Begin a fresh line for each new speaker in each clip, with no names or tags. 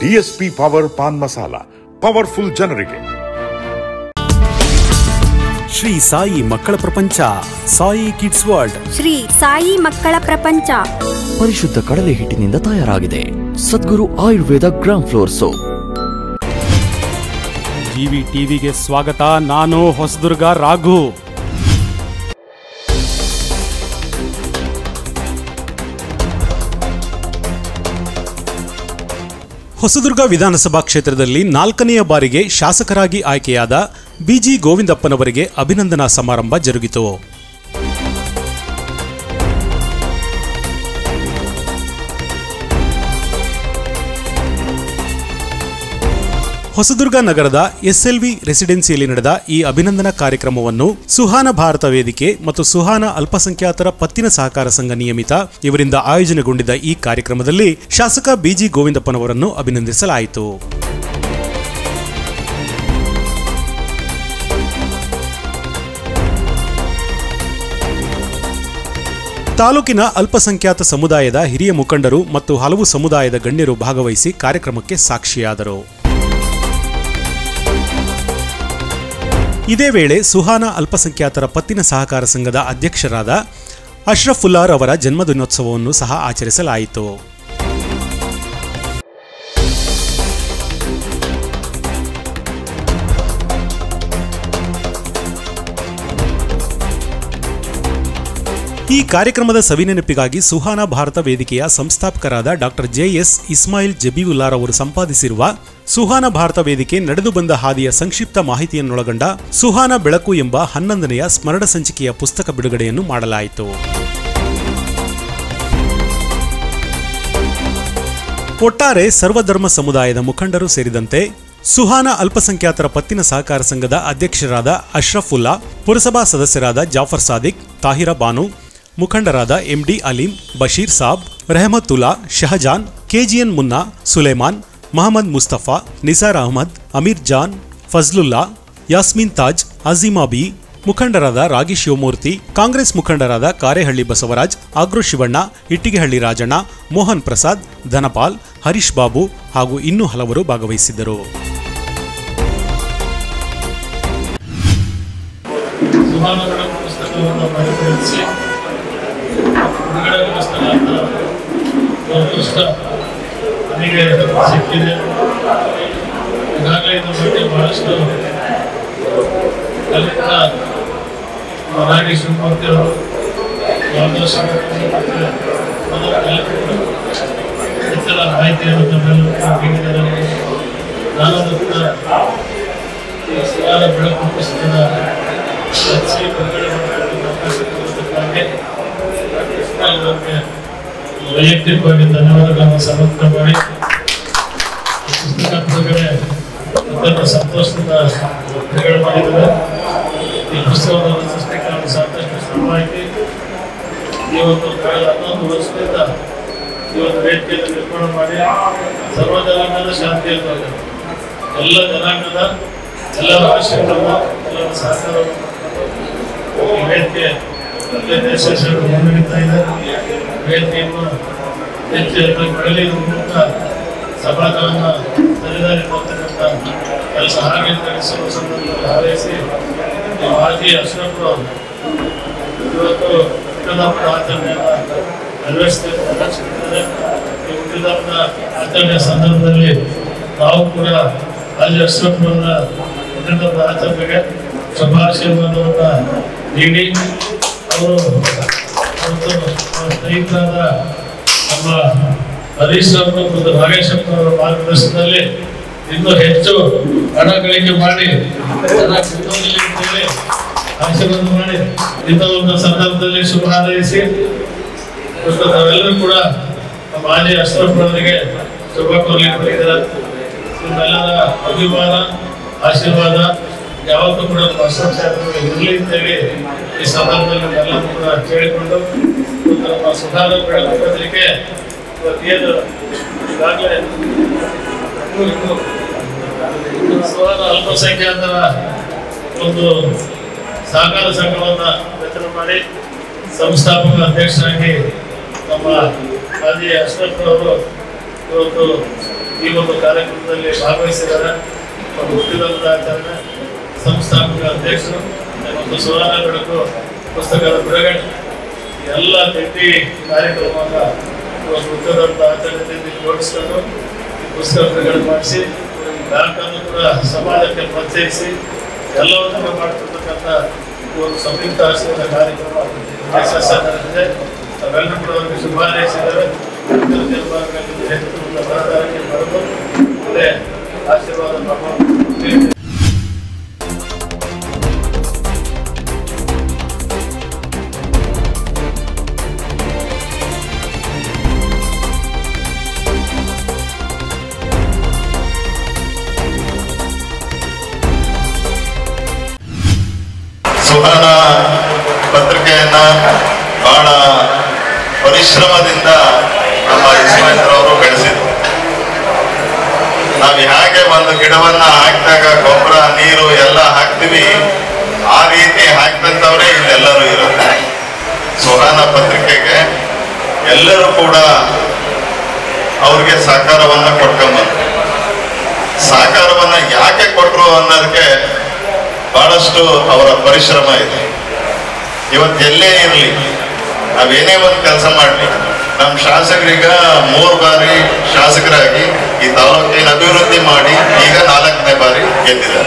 DSP power pan masala powerful ಜನರಿಗೆ
ಶ್ರೀ ಸಾಯಿ ಮಕ್ಕಳ ಪ್ರಪಂಚ ಸಾಯಿ ಕಿಡ್ಸ್ ವರ್ಲ್ಡ್
ಶ್ರೀ ಸಾಯಿ ಮಕ್ಕಳ ಪ್ರಪಂಚ
ಪರಿಶುದ್ಧ ಕಡಲೆ ಹಿಟ್ಟಿನಿಂದ ತಯಾರಾಗಿದೆ Sadguru Ayurveda gram flour soap
GV ಟಿವಿಗೆ ಸ್ವಾಗತ ನಾನು ಹೊಸದುರ್ಗ ರಾಘು ಹೊಸದುರ್ಗ ವಿಧಾನಸಭಾ ಕ್ಷೇತ್ರದಲ್ಲಿ ನಾಲ್ಕನೆಯ ಬಾರಿಗೆ ಶಾಸಕರಾಗಿ ಆಯ್ಕೆಯಾದ ಬಿಜಿ ಗೋವಿಂದಪ್ಪನವರಿಗೆ ಅಭಿನಂದನಾ ಸಮಾರಂಭ ಜರುಗಿತು ಹೊಸದುರ್ಗ ನಗರದ ಎಸ್ಎಲ್ವಿ ರೆಸಿಡೆನ್ಸಿಯಲ್ಲಿ ನಡೆದ ಈ ಅಭಿನಂದನಾ ಕಾರ್ಯಕ್ರಮವನ್ನು ಸುಹಾನ ಭಾರತ ವೇದಿಕೆ ಮತ್ತು ಸುಹಾನ ಅಲ್ಪಸಂಖ್ಯಾತರ ಪತ್ತಿನ ಸಹಕಾರ ಸಂಘ ನಿಯಮಿತ ಇವರಿಂದ ಆಯೋಜನೆಗೊಂಡಿದ್ದ ಈ ಕಾರ್ಯಕ್ರಮದಲ್ಲಿ ಶಾಸಕ ಬಿಜಿ ಗೋವಿಂದಪ್ಪನವರನ್ನು ಅಭಿನಂದಿಸಲಾಯಿತು ತಾಲೂಕಿನ ಅಲ್ಪಸಂಖ್ಯಾತ ಸಮುದಾಯದ ಹಿರಿಯ ಮುಖಂಡರು ಮತ್ತು ಹಲವು ಸಮುದಾಯದ ಗಣ್ಯರು ಭಾಗವಹಿಸಿ ಕಾರ್ಯಕ್ರಮಕ್ಕೆ ಸಾಕ್ಷಿಯಾದರು ಇದೇ ವೇಳೆ ಸುಹಾನ ಅಲ್ಪಸಂಖ್ಯಾತರ ಪತ್ತಿನ ಸಹಕಾರ ಸಂಘದ ಅಧ್ಯಕ್ಷರಾದ ಅಶ್ರಫುಲ್ಲಾರ್ ಅವರ ಜನ್ಮದಿನೋತ್ಸವವನ್ನು ಸಹ ಆಚರಿಸಲಾಯಿತು ಈ ಕಾರ್ಯಕ್ರಮದ ಸವಿನೆನಪಿಗಾಗಿ ಸುಹಾನ ಭಾರತ ವೇದಿಕೆಯ ಸಂಸ್ಥಾಪಕರಾದ ಡಾಕ್ಟರ್ ಜೆಎಸ್ ಇಸ್ಮಾಯಿಲ್ ಜಬೀವುಲ್ಲಾರ್ ಅವರು ಸಂಪಾದಿಸಿರುವ ಸುಹಾನ ಭಾರತ ವೇದಿಕೆ ನಡೆದು ಬಂದ ಹಾದಿಯ ಸಂಕ್ಷಿಪ್ತ ಮಾಹಿತಿಯನ್ನೊಳಗೊಂಡ ಸುಹಾನ ಬೆಳಕು ಎಂಬ ಹನ್ನೊಂದನೆಯ ಸ್ಮರಣ ಸಂಚಿಕೆಯ ಪುಸ್ತಕ ಬಿಡುಗಡೆಯನ್ನು ಮಾಡಲಾಯಿತು ಒಟ್ಟಾರೆ ಸರ್ವಧರ್ಮ ಸಮುದಾಯದ ಮುಖಂಡರು ಸೇರಿದಂತೆ ಸುಹಾನ ಅಲ್ಪಸಂಖ್ಯಾತರ ಪತ್ತಿನ ಸಹಕಾರ ಸಂಘದ ಅಧ್ಯಕ್ಷರಾದ ಅಶ್ರಫುಲ್ಲಾ ಪುರಸಭಾ ಸದಸ್ಯರಾದ ಜಾಫರ್ ಸಾದಿಕ್ ತಾಹಿರ ಬಾನು ಮುಖಂಡರಾದ MD Aleem Basheer Saab Rehmatullah Shahjahan KGN Munna Suleman Mohammed Mustafa Nisar Ahmed Amir Jan Fazlullah Yasmin Taj Azeema B ಮುಖಂಡರಾದ ರಾಗಿ ಶಿವಮೂರ್ತಿ ಕಾಂಗ್ರೆಸ್ ಮುಖಂಡರಾದ ಕಾರೇಹಳ್ಳಿ ಬಸವರಾಜ್ ಆಗ್ರೋ ಶಿವಣ್ಣ ಇಟ್ಟಿಗೆಹಳ್ಳಿ ರಾಜಣ್ಣ ಮೋಹನ್ ಪ್ರಸಾದ್ ಧನಪಾಲ್ ಹರೀಶ್ ಬಾಬು ಹಾಗೂ ಇನ್ನೂ ಹಲವರು ಭಾಗವಹಿಸಿದ್ದರು
ಸುಮಾನಗಳ ಪುಸ್ತಕವನ್ನು ಪರಿಗಣಿಸಿ ಬಿಡುಗಡೆಗೊಳಿಸಲಾದ ಅದೃಷ್ಟ ನನಗೆ ಸಿಕ್ಕಿದೆ ಈಗಾಗಲೇ ಇದ್ರ ಬಗ್ಗೆ ಬಹಳಷ್ಟು ಕಲಿತ ರಾಗಿ ಶಿವಮೂರ್ತಿ ಅವರು ಮಾರ್ಗದರ್ಶನ ಮತ್ತು ಅದರ ಕಲಿತರು ಇತರ ಮಾಹಿತಿಯನ್ನು ತಮ್ಮೆಲ್ಲರಿಗೂ ನೀಡಿದ್ದಾರೆ ನಾನು ಅದಕ್ಕೆ ಈ ಸುಮಾರ ಬೆಳಕು ಪುಸ್ತಕದ ರಚಿಸಿ ಬಿಡುಗಡೆ ಮಾಡತಕ್ಕಂಥ ಅವಕಾಶ ಕೊಡಿದ್ದಕ್ಕಾಗಿ ಇಸ್ಮಾಯಿಲ್ ಅವರಿಗೆ ವೈಯಕ್ತಿಕವಾಗಿ ಧನ್ಯವಾದಗಳನ್ನು ಸಮರ್ಪಣೆ ಮಾಡಿ ಈ ಪುಸ್ತಕ ಬಿಡುಗಡೆ ಅತ್ಯಂತ ಸಂತೋಷದಿಂದ ಬಿಡುಗಡೆ ಮಾಡಿದ್ದಾರೆ ಈ ಪುಸ್ತಕವನ್ನು ರಚಿಸಲಿಕ್ಕೆ ನಾನು ಸಾಕಷ್ಟು ಶ್ರಮವಾಗಿ ಈ ಒಂದು ಕಳೆದ ಹನ್ನೊಂದು ವರ್ಷದಿಂದ ಈ ಒಂದು ವೇದಿಕೆಯನ್ನು ನಿರ್ಮಾಣ ಮಾಡಿ ಸರ್ವ ಜನಾಂಗದ ಶಾಂತಿ ಅಂತ ಎಲ್ಲ ಜನಾಂಗದ ಎಲ್ಲರ ಆಶಯಗಳನ್ನು ಎಲ್ಲರ ಸಹಕಾರವನ್ನು ಈ ವೇದಿಕೆ ಅತ್ಯಂತ ಯಶಸ್ವಿಯಾಗಿ ಮುನ್ನಡೀತಾ ಇದೆ ವೇದಿಕೆಯನ್ನು ಹೆಚ್ಚು ಹೆಚ್ಚು ಬೆಳೆಯುವ ಮೂಲಕ ಸಮಾಜವನ್ನು ಸರಿದಾರಿ ತರ್ತಕ್ಕಂಥ ಕೆಲಸ ಹಾಗೆ ನಡೆಸುವ ಸಂದರ್ಭದಲ್ಲಿ ಹಾರೈಸಿ ಈ ಮಾಜಿ ಅಶ್ರಫ್ ಇವತ್ತು ಹುಟ್ಟಿದಬ್ಬದ ಆಚರಣೆಯನ್ನು ನೆರವೇರಿಸ್ತಿದ್ದಾರೆ ಈ ಹುಟ್ಟಿದಬ್ಬದ ಆಚರಣೆಯ ಸಂದರ್ಭದಲ್ಲಿ ನಾವು ಕೂಡ ಅಲ್ಲಿ ಅಶ್ರಫ್ರವರ ಹುಟ್ಟಿದಬ್ಬದ ಆಚರಣೆಗೆ ಶುಭಾಶಯವನ್ನು ನೀಡಿ ಅವರು ಮತ್ತು ಅವರ ಸ್ನೇಹಿತರಾದ ನಮ್ಮ ಹರೀಶ್ ಅವರು ಮತ್ತು ನಾಗೇಶಪ್ಪ ಅವರ ಮಾರ್ಗದರ್ಶನದಲ್ಲಿ ಇನ್ನೂ ಹೆಚ್ಚು ಹಣ ಗಳಿಕೆ ಮಾಡಿ ಚೆನ್ನಾಗಿ ಕುಟುಂಬದಲ್ಲಿ ಅಂತೇಳಿ ಆಶೀರ್ವಾದ ಮಾಡಿ ಇಂಥ ಒಂದು ಸಂದರ್ಭದಲ್ಲಿ ಶುಭ ಹಾರೈಸಿ ಮತ್ತು ನಾವೆಲ್ಲರೂ ಕೂಡ ನಮ್ಮ ಮಾಜಿ ಅಶ್ರಫ್ ಅವರಿಗೆ ಶುಭ ಕೋರ್ಲಿಕ್ಕೆ ಬಂದಿದ್ದಾರೆ ನಿಮ್ಮೆಲ್ಲರ ಅಭಿಮಾನ ಆಶೀರ್ವಾದ ಯಾವತ್ತೂ ಕೂಡ ನಮ್ಮ ಅಶ್ರಫ್ ಸಾಹೇಬರಿಗೆ ಇರಲಿ ಅಂತೇಳಿ ಈ ಸಂದರ್ಭದಲ್ಲಿ ಎಲ್ಲರೂ ಕೂಡ ಕೇಳಿಕೊಂಡು ಮತ್ತು ನಮ್ಮ ಸುಧಾರ ಬೆಳಕು ಪತ್ರಿಕೆ ಇವತ್ತೇನು ಈಗಾಗಲೇ ಸುಧಾರ ಅಲ್ಪಸಂಖ್ಯಾತರ ಒಂದು ಸಹಕಾರ ಸಂಘವನ್ನ ರಚನೆ ಮಾಡಿ ಸಂಸ್ಥಾಪಕ ಅಧ್ಯಕ್ಷರಾಗಿ ನಮ್ಮ ಮಾಜಿ ಅಶ್ರಫ್ ಅವರು ಇವತ್ತು ಈ ಒಂದು ಕಾರ್ಯಕ್ರಮದಲ್ಲಿ ಭಾಗವಹಿಸಿದ್ದಾರೆ ಮತ್ತು ಹುಟ್ಟಿದಂಥ ಆಚರಣ ಸಂಸ್ಥಾಪಕ ಅಧ್ಯಕ್ಷರು ಮತ್ತು ಸುವರ್ಣ ಬೆಳಕು ಪುಸ್ತಕದ ಬಿಡುಗಡೆ ಎಲ್ಲ ತಿಂಡಿ ಕಾರ್ಯಕ್ರಮವನ್ನು ಇವತ್ತು ಹುಟ್ಟಿದಂಥ ಆಚರಣೆಯಲ್ಲಿ ಜೋಡಿಸ್ಕೊಂಡು ಈ ಪುಸ್ತಕ ಬಿಡುಗಡೆ ಮಾಡಿಸಿ ಬ್ಯಾಂಕನ್ನು ಕೂಡ ಸಮಾಜಕ್ಕೆ ಪರಿಚಯಿಸಿ ಎಲ್ಲವನ್ನೂ ಮಾಡ್ತಿರ್ತಕ್ಕಂಥ ಈ ಒಂದು ಸಂಯುಕ್ತ ಆಶ್ರಮದ ಕಾರ್ಯಕ್ರಮ ಯಶಸ್ಸ ನಡೆದಿದೆ ನಾವೆಲ್ಲರೂ ಕೂಡ ಅವರಿಗೆ ಶುಭ ಹಾರೈಸಿದ್ದಾರೆ ಇತರ ಜನಭಾಗಗಳಲ್ಲಿ ಹೆಚ್ಚು ಸರ್ಕಾರಕ್ಕೆ ಬರೆದು ಅದೇ ಆಶೀರ್ವಾದ ನಮ್ಮ
ಸುಹಾನ ಪತ್ರಿಕೆಯನ್ನ ಬಹಳ ಪರಿಶ್ರಮದಿಂದ ನಮ್ಮ ಇಸ್ಮಾಯಿಲ್ರವರು ಬೆಳೆಸಿದ್ರು ನಾವು ಹೇಗೆ ಒಂದು ಗಿಡವನ್ನ ಹಾಕಿದಾಗ ಗೊಬ್ಬರ ನೀರು ಎಲ್ಲ ಹಾಕ್ತೀವಿ ಆ ರೀತಿ ಹಾಕಿದಂಥವ್ರೆ ಇಲ್ಲೆಲ್ಲರೂ ಇರುತ್ತೆ ಸುಹಾನ ಪತ್ರಿಕೆಗೆ ಎಲ್ಲರೂ ಕೂಡ ಅವ್ರಿಗೆ ಸಹಕಾರವನ್ನ ಕೊಟ್ಕೊಂಬಂದ್ರು ಸಹಕಾರವನ್ನ ಯಾಕೆ ಕೊಟ್ರು ಅನ್ನೋದಕ್ಕೆ ಬಹಳಷ್ಟು ಅವರ ಪರಿಶ್ರಮ ಇದೆ ಇವತ್ತು ಎಲ್ಲೇ ಇರಲಿ ನಾವೇನೇ ಒಂದು ಕೆಲಸ ಮಾಡಲಿ ನಮ್ಮ ಶಾಸಕರೀಗ ಮೂರು ಬಾರಿ ಶಾಸಕರಾಗಿ ಈ ತಾಲೂಕಿನ ಅಭಿವೃದ್ಧಿ ಮಾಡಿ ಈಗ ನಾಲ್ಕನೇ ಬಾರಿ ಗೆದ್ದಿದ್ದಾರೆ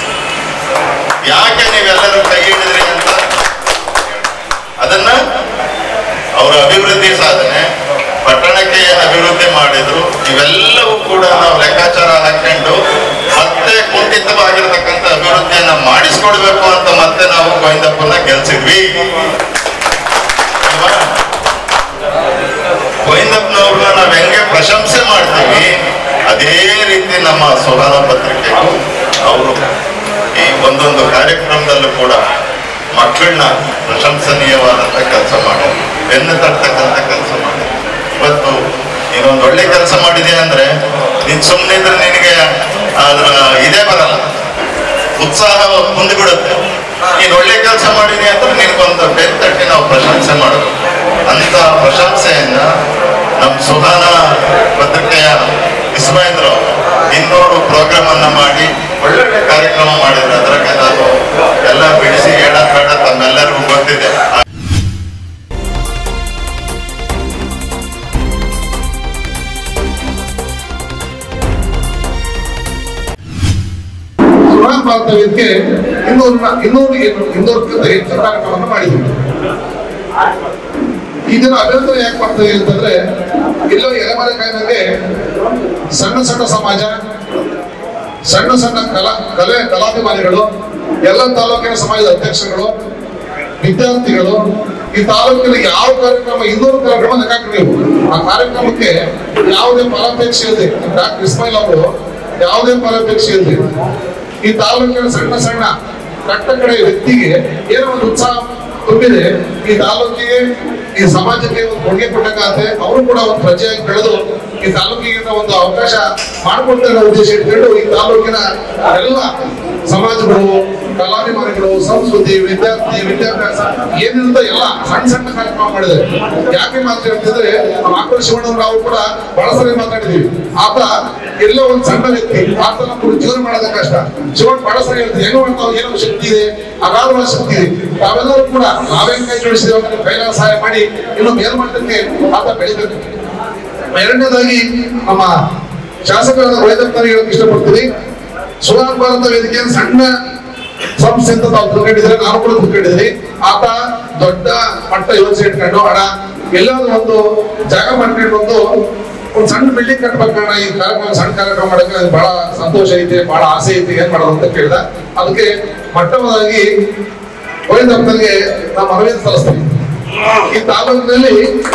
ಯಾಕೆ ನೀವೆಲ್ಲರೂ ಕೈ ಹಿಡಿದ್ರಿ ಅಂತ ಅದನ್ನ ಅವರ ಅಭಿವೃದ್ಧಿ ಸಾಧನೆ ಪಟ್ಟಣಕ್ಕೆ ಏನು ಅಭಿವೃದ್ಧಿ ಮಾಡಿದ್ರು ಇವೆಲ್ಲವೂ ಕೂಡ ನಾವು ಲೆಕ್ಕಾಚಾರ ಹಾಕೊಂಡು ಮತ್ತೆ ಕುಂಠಿತವಾಗಿರ್ತಕ್ಕಂಥ ಅಭಿವೃದ್ಧಿಯನ್ನ ಮಾಡಿಸ್ಕೊಡ್ಬೇಕು ಅಂತ ಮತ್ತೆ ನಾವು ಗೋವಿಂದಪ್ಪನ ಗೆಲ್ಸಿದ್ವಿ ಅಲ್ವಾ? ಗೋವಿಂದಪ್ಪನವ್ರನ್ನ ನಾವ್ ಹೆಂಗೆ ಪ್ರಶಂಸೆ ಮಾಡ್ತೀವಿ ಅದೇ ರೀತಿ ನಮ್ಮ ಸುಹಾನ ಪತ್ರಿಕೆಗೂ ಅವರು ಈ ಒಂದೊಂದು ಕಾರ್ಯಕ್ರಮದಲ್ಲೂ ಕೂಡ ಮಕ್ಕಳನ್ನ ಪ್ರಶಂಸನೀಯವಾದಂತ ಕೆಲಸ ಮಾಡೋದು ಬೆನ್ನು ತರ್ತಕ್ಕಂಥ ಕೆಲಸ ಮಾಡೋದು ಇವತ್ತು ನೀನೊಂದು ಒಳ್ಳೆ ಕೆಲಸ ಮಾಡಿದೆ ಅಂದ್ರೆ ನೀನ್ ಸುಮ್ಮನಿದ್ರೆ ನಿನಗೆ ಅದ್ರ ಇದೇ ಬರಲ್ಲ ಉತ್ಸಾಹ ಮುಂದ್ಬಿಡುತ್ತೆ ನೀನ್ ಒಳ್ಳೆ ಕೆಲಸ ಮಾಡಿದೆ ಅಂದ್ರೆ ನಿನ್ಗೊಂದು ಬೆನ್ ತಟ್ಟಿ ನಾವು ಪ್ರಶಂಸೆ ಮಾಡಬೇಕು ಅಂತ ಪ್ರಶಂಸೆಯನ್ನ ನಮ್ಮ ಸುಹಾನ ಪತ್ರಿಕೆಯ ಇಸ್ಮಾಯಿಲ್ರು ಇನ್ನೂರು ಪ್ರೋಗ್ರಾಮ್ ಅನ್ನ ಮಾಡಿ ಒಳ್ಳೊಳ್ಳೆ ಕಾರ್ಯಕ್ರಮ ಮಾಡಿದ್ರು ಅದ್ರಾಗ ನಾನು ಎಲ್ಲ ಬಿಡಿಸಿ ಹೇಳಕ್ ಬೇಡ ತಮ್ಮೆಲ್ಲರಿಗೂ ಗೊತ್ತಿದೆ
ಸುಹಾನ್ ಭಾರತ ವೇದಿಕೆ ಇನ್ನೂರ ಇನ್ನೂರು ಇನ್ನೂರಕ್ಕಿಂತ ಹೆಚ್ಚು ಕಾರ್ಯಕ್ರಮವನ್ನು ಮಾಡಿದ್ರು ಇದನ್ನು ಅಭಿನಂದನೆ ಯಾಕೆ ಮಾಡ್ತೀವಿ ಅಂತಂದ್ರೆ ಎಲ್ಲೋ ಎಲೆಮರೆ ಕಾಯಿನಲ್ಲಿ ಸಣ್ಣ ಸಣ್ಣ ಸಮಾಜ ಸಣ್ಣ ಸಣ್ಣ ಕಲಾ ಕಲೆ ಕಲಾಭಿಮಾನಿಗಳು ಎಲ್ಲ ತಾಲೂಕಿನ ಸಮಾಜದ ಅಧ್ಯಕ್ಷರುಗಳು ವಿದ್ಯಾರ್ಥಿಗಳು ಈ ತಾಲೂಕಿನ ಯಾವ ಕಾರ್ಯಕ್ರಮ ಇನ್ನೂರು ಕಾರ್ಯಕ್ರಮ ಲೆಕ್ಕ ನೀವು ಆ ಕಾರ್ಯಕ್ರಮಕ್ಕೆ ಯಾವುದೇ ಫಲಾಪೇಕ್ಷೆ ಇಲ್ಲದೆ ಡಾಕ್ಟರ್ ಇಸ್ಮಾಯಿಲ್ ಅವರು ಯಾವುದೇ ಫಲಾಪೇಕ್ಷೆ ಇಲ್ಲದೆ ಈ ತಾಲೂಕಿನ ಸಣ್ಣ ಸಣ್ಣ ಕಟ್ಟ ಕಡೆ ವ್ಯಕ್ತಿಗೆ ಏನೋ ಒಂದು ಉತ್ಸಾಹ ತುಂಬಿದೆ ಈ ತಾಲೂಕಿಗೆ ಈ ಸಮಾಜಕ್ಕೆ ಒಂದು ಕೊಡುಗೆ ಕೊಟ್ಟಂಗಾಗುತ್ತೆ ಅವರು ಕೂಡ ಒಂದು ಪ್ರಜೆಯಾಗಿ ಬೆಳೆದು ಈ ತಾಲೂಕಿಗೆ ಒಂದು ಅವಕಾಶ ಮಾಡಿಕೊಡ್ತಾರೆ ಅನ್ನೋ ಉದ್ದೇಶ ಇಟ್ಕೊಂಡು ಈ ತಾಲೂಕಿನ ಎಲ್ಲ ಸಮಾಜಗಳು ಕಲಾಭಿಮಾನಿಗಳು ಸಂಸ್ಕೃತಿ ವಿದ್ಯಾರ್ಥಿ ವಿದ್ಯಾಭ್ಯಾಸ ಏನಿರುತ್ತೋ ಎಲ್ಲ ಸಣ್ಣ ಸಣ್ಣ ಕಾರ್ಯಕ್ರಮ ಮಾಡಿದ್ದಾರೆ ಯಾಕೆ ಮಾತ್ರ ಅಂತಂದ್ರೆ ನಮ್ಮ ಆಕಳ ಶಿವಣ್ಣ ನಾವು ಕೂಡ ಬಹಳ ಸರಿ ಮಾತಾಡಿದೀವಿ ಆತ ಎಲ್ಲೋ ಒಂದು ಸಣ್ಣ ವ್ಯಕ್ತಿ ಆತನ ಕೂಡ ಜೀವನ ಮಾಡೋದೇ ಕಷ್ಟ ಶಿವಣ್ಣ ಬಹಳ ಸರಿ ಹೇಳ್ತೀವಿ ಹೆಂಗ ಮಾಡ್ತಾವ ಏನೋ ಶಕ್ತಿ ಇದೆ ಅಗಾಧವಾದ ಶಕ್ತಿ ಇದೆ ತಾವೆಲ್ಲರೂ ಕೂಡ ನಾವೇನ್ ಕೈ ಜೋಡಿಸಿದೇವೆ ಅಂದ್ರೆ ಕೈಲಾಸ ಸಹಾಯ ಮಾಡಿ ಇನ್ನು ಮೇಲ್ಮಟ್ಟಕ್ಕೆ ಆತ ಬೆಳಿಬೇಕು ಎರಡನೇದಾಗಿ ನಮ್ಮ ಶಾಸಕರಾದ ವೈದ್ಯರಿಗೆ ಹೇಳಕ್ ಇಷ್ಟಪಡ್ತೀನಿ ಸುಧಾರ್ ಭಾರತ ವೇದಿಕೆಯನ್ನು ಸಣ್ಣ ಸಂಸ್ಥೆ ಅಂತ ತಾವು ತಿಳ್ಕೊಂಡಿದ್ರೆ ನಾನು ಕೂಡ ತಿಳ್ಕೊಂಡಿದ್ದೀನಿ ಆತ ದೊಡ್ಡ ಮಟ್ಟ ಯೋಚನೆ ಇಟ್ಕೊಂಡು ಹಣ ಎಲ್ಲಾದ್ರೂ ಒಂದು ಜಾಗ ಮಾಡ್ಕೊಂಡು ಒಂದು ಒಂದು ಸಣ್ಣ ಬಿಲ್ಡಿಂಗ್ ಕಟ್ಬೇಕಣ್ಣ ಈ ಕಾರ್ಯಕ್ರಮ ಸಣ್ಣ ಕಾರ್ಯಕ್ರಮ ಮಾಡಕ್ಕೆ ನನಗೆ ಬಹಳ ಸಂತೋಷ ಐತೆ ಬಹಳ ಆಸೆ ಐತೆ ಏನ್ ಮಾಡೋದು ಅಂತ ಕೇಳಿದ ಅದಕ್ಕೆ ಮೊಟ್ಟಮೊದಲಾಗಿ ಗೋವಿಂದಪ್ಪನಿಗೆ ನಾವು ಮನವಿ ಸಲ್ಲಿಸ್ತೀವಿ ಈ ತಾಲೂಕಿನಲ್ಲಿ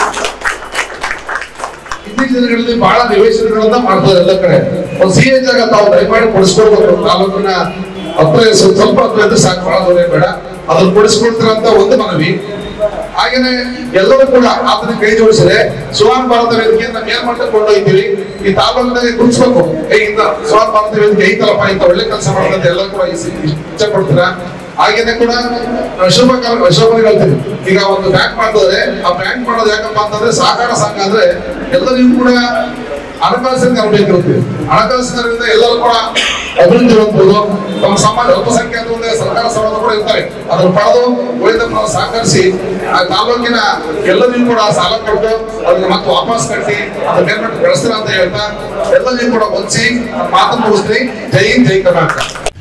ಇತ್ತೀಚಿನ ದಿನಗಳಲ್ಲಿ ಬಹಳ ನಿವೇಶನಗಳನ್ನ ಮಾಡ್ತಾರೆ ಎಲ್ಲ ಕಡೆ ಒಂದು ಸಿ ಎ ಜಾಗ ತಾವು ದಯಮಾಡಿ ಕೊಡಿಸ್ಕೊಡ್ಬೇಕು ತಾಲೂಕಿನ ಹತ್ರ ಸ್ವಲ್ಪ ಸ್ವಲ್ಪ ಹತ್ರ ಇದ್ರೆ ಸಾಕು ಬಹಳ ದೂರ ಏನ್ ಬೇಡ ಅದನ್ನ ಕೊಡಿಸ್ಕೊಡ್ತೀರ ಅಂತ ಒಂದು ಮನವಿ ಹಾಗೇನೆ ಎಲ್ಲರೂ ಕೂಡ ಆತನ ಕೈ ಜೋಡಿಸಿದೆ ಸುಹಾನ್ ಭಾರತ ವೇದಿಕೆಯನ್ನ ಮೇಲ್ಮಟ್ಟಕ್ಕೆ ಕೊಂಡೊಯ್ತೀವಿ ಈ ತಾಲೂಕಿನಾಗೆ ಗುರುತಿಸ್ಬೇಕು ಏ ಇಂದ ಸುಹಾನ್ ಭಾರತ ವೇದಿಕೆ ಐತಲ್ಲಪ್ಪ ಇಂತ ಒಳ್ಳೆ ಕೆಲಸ ಮಾಡೋದಂತ ಎಲ್ಲರೂ ಕೂಡ ಇಸ್- ಇಚ್ಛೆ ಪಡ್ತೀರಾ ಹಾಗೇನೆ ಕೂಡ ಶುಭ ಶುಭ ಹೇಳ್ತೀವಿ ಈಗ ಒಂದು ಬ್ಯಾಂಕ್ ಮಾಡ್ತಾರೆ ಆ ಬ್ಯಾಂಕ್ ಮಾಡೋದು ಯಾಕಪ್ಪ ಅಂತಂದ್ರೆ ಸಹಕಾರ ಸಂಘ ಅಂದ್ರೆ ಎಲ್ಲರಿಗೂ ಕೂಡ ಹಣಕಾಸಿನ ಬೇಕಿರುತ್ತೆ ಹಣಕಾಸಿನರಿಂದ ಎಲ್ಲರೂ ಕೂಡ ಅಭಿವೃದ್ಧಿ ಹೊಂದಬಹುದು ನಮ್ಮ ಸಮಾಜ ಅಲ್ಪಸಂಖ್ಯಾತರಿಂದ ಸರ್ಕಾರ ಸೌಲಭ್ಯ ಕೂಡ ಇರ್ತಾರೆ ಅದನ್ನು ಪಡೆದು ಉಳಿದನ್ನು ಸಹಕರಿಸಿ ಆ ತಾಲೂಕಿನ ಎಲ್ಲರಿಗೂ ಕೂಡ ಸಾಲ ಕೊಟ್ಟು ಅದನ್ನ ಮತ್ತೆ ವಾಪಸ್ ಕಟ್ಟಿ ಅದ್ರ ಮೇಲ್ಮಟ್ಟ ಬೆಳೆಸ್ತೀರ ಅಂತ ಹೇಳ್ತಾ ಎಲ್ಲರಿಗೂ ಕೂಡ ಹೊಂದಿಸಿ ಮಾತನ್ನು ಮುಗಿಸ್ತೀನಿ ಜೈ ಹಿಂದ್, ಜೈ ಕರ್ನಾಟಕ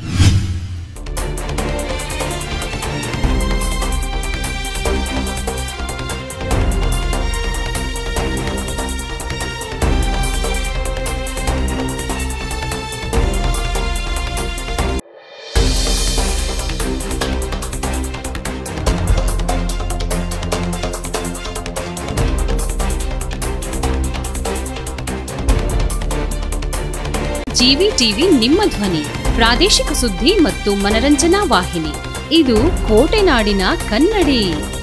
ಜಿವಿ ಟಿವಿ ನಿಮ್ಮ ಧ್ವನಿ ಪ್ರಾದೇಶಿಕ ಸುದ್ದಿ ಮತ್ತು ಮನರಂಜನಾ ವಾಹಿನಿ ಇದು ಕೋಟೆನಾಡಿನ ಕನ್ನಡಿ